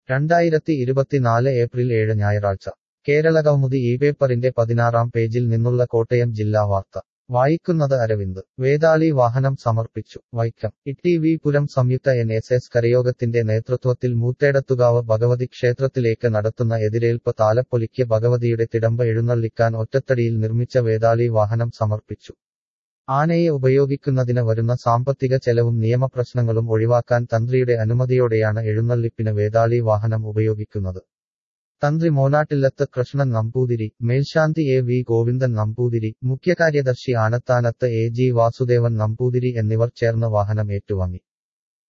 രണ്ടായിരത്തി ഇരുപത്തിനാല് ഏപ്രിൽ ഏഴ് ഞായറാഴ്ച കേരളകൗമുദി ഈ പേപ്പറിന്റെ പതിനാറാം പേജിൽ നിന്നുള്ള കോട്ടയം ജില്ലാ വാർത്ത വായിക്കുന്നത് അരവിന്ദ് വേതാളി വാഹനം സമർപ്പിച്ചു വൈക്കം ഇ വി പുരം സംയുക്ത എൻ എസ് എസ് കരയോഗത്തിന്റെ നേതൃത്വത്തിൽ മൂത്തേടത്തുകാവ് ഭഗവതി ക്ഷേത്രത്തിലേക്ക് നടത്തുന്ന എതിരേൽപ്പ് താലപ്പൊലിക്ക് ഭഗവതിയുടെ തിടമ്പ എഴുന്നള്ളിക്കാൻ ഒറ്റത്തടിയിൽ നിർമ്മിച്ച വേതാളി വാഹനം സമർപ്പിച്ചു ആനയെ ഉപയോഗിക്കുന്നതിന് വരുന്ന സാമ്പത്തിക ചെലവും നിയമപ്രശ്നങ്ങളും ഒഴിവാക്കാൻ തന്ത്രിയുടെ അനുമതിയോടെയാണ് എഴുന്നള്ളിപ്പിന് വേതാളി വാഹനം ഉപയോഗിക്കുന്നത് തന്ത്രി മോനാട്ടില്ലത്ത് കൃഷ്ണൻ നമ്പൂതിരി മേൽശാന്തി എ വി ഗോവിന്ദൻ നമ്പൂതിരി മുഖ്യകാര്യദർശി ആനത്താനത്ത് എ ജി വാസുദേവൻ നമ്പൂതിരി എന്നിവർ ചേർന്ന് വാഹനം ഏറ്റുവാങ്ങി